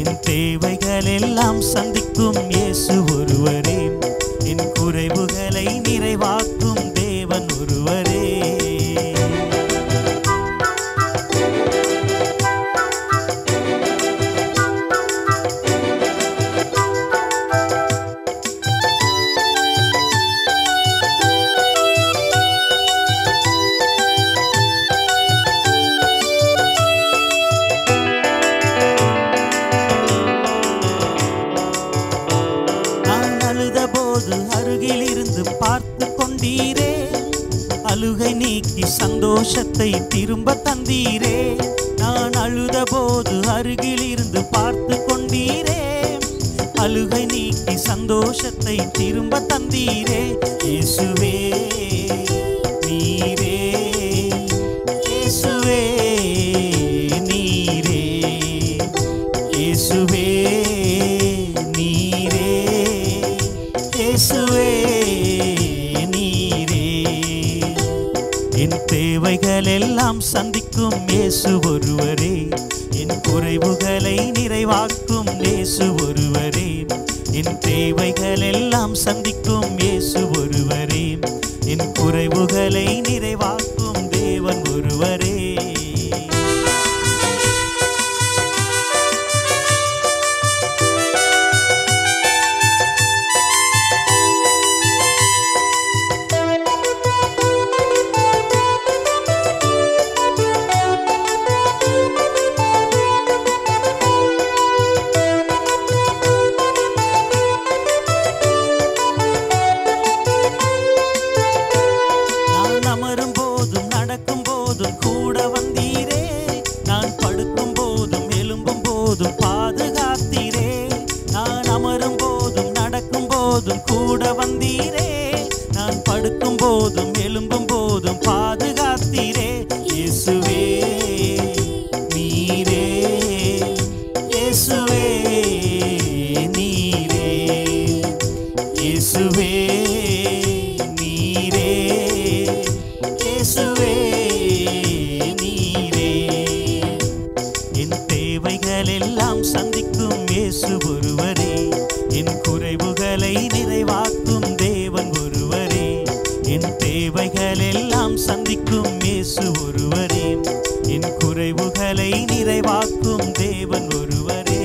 என் தேவைகள் எல்லாம் சந்திக்கும் இயேசு ஒருவரே என் குறைவுகளை நிறைவாக்கும் தேவன் ஒருவரே நான் அழுத போது அருகில் இருந்து பார்த்து கொண்டீரே அழுகை நீக்கி சந்தோஷத்தை திரும்ப தந்தீரே நான் அழுத போது அருகில் இருந்து பார்த்து கொண்டீரே அழுகை நீக்கி சந்தோஷத்தை திரும்ப தந்தீரே இயேசுவே நீரே இயேசுவே நீரே இயேசுவே நீரே இயேசுவே நீரே என் தேவைகள் எல்லாம் சந்திக்கும் இயேசு ஒருவரே என் குறைவுகளை நிறைவாக்கும் இயேசு ஒருவரே என் தேவைகள் எல்லாம் சந்திக்கும் இயேசு ஒருவரே என் குறைவுகளை நிறைவாக்கும் தேவன் ஒருவரே நான் அமரும் போதும் நடக்கும் போதும் கூட வந்தீரே நான் படுக்கும் போதும் எழும்பும் போதும் பாதுகாத்தீரே நான் அமரும் போதும் நடக்கும் போதும் கூட வந்தீரே நான் படுக்கும் போதும் எழும்பும் போதும் பாதுகாத்தீரே இயேசுவே நீரே இயேசுவே நீரே இயேசுவே நீரே இயேசுவே நீரே என் தேவைகள் எல்லாம் சந்திக்கும் இயேசு ஒருவரே என் குறைவுகளை நிறைவாக்கும் தேவன் ஒருவரே என் தேவைகள் எல்லாம் சந்திக்கும் இயேசு ஒருவரே என் குறைவுகளை நிறைவாக்கும் தேவன் ஒருவரே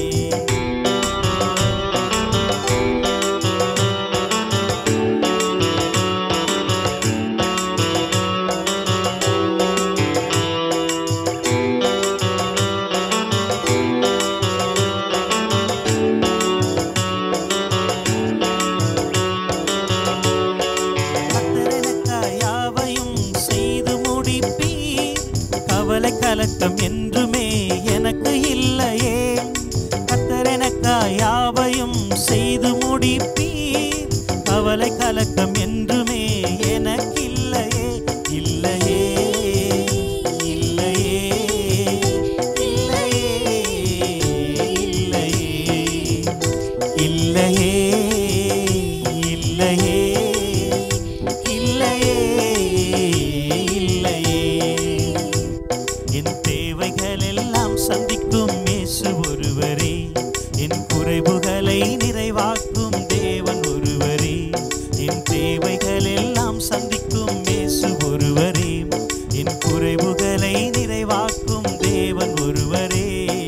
கத்தரெனக்காய் யாவையும் செய்து முடிப்பீர் கவலை கலக்கம் என்றுமே எனக்கு இல்லையே கத்தரெனக்காய் யாவையும் செய்து முடிப்பீர் கவலை கலக்கம் என்றுமே எனக்கு இல்லையே இல்லையே இல்லையே இல்லையே இல்லையே இல்லையே இல்லையே இல்லையே இல்லையே என் தேவைகள் எல்லாம் சந்திக்கும் இயேசு ஒருவரே என் குறைவுகளை நிறைவாக்கும் தேவன் ஒருவரே என் தேவைகள் எல்லாம் சந்திக்கும் இயேசு ஒருவரே என் குறைவுகளை நிறைவாக்கும் தேவன் ஒருவரே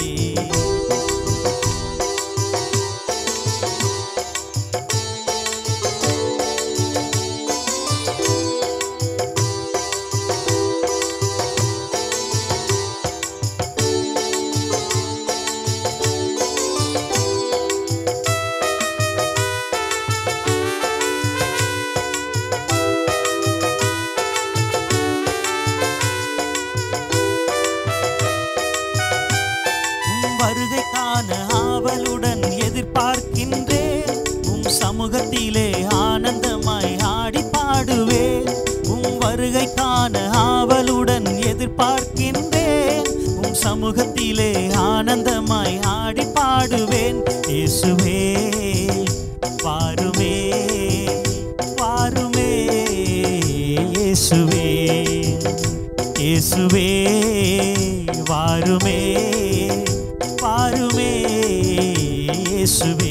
உம் வருகை காண ஆவலுடன் எதிர்பார்க்கின்றேன் உம் சமூகத்திலே ஆனந்தமாய் ஆடி பாடுவேன் உம் வருகை காண ஆவலுடன் எதிர்பார்க்கின்றேன் உம் சமூகத்திலே ஆனந்தமாய் ஆடி பாடுவேன் இயேசுவே வாருமே வாருமே இயேசுவே இயேசுவே வாருமே வாருமே இயேசுவே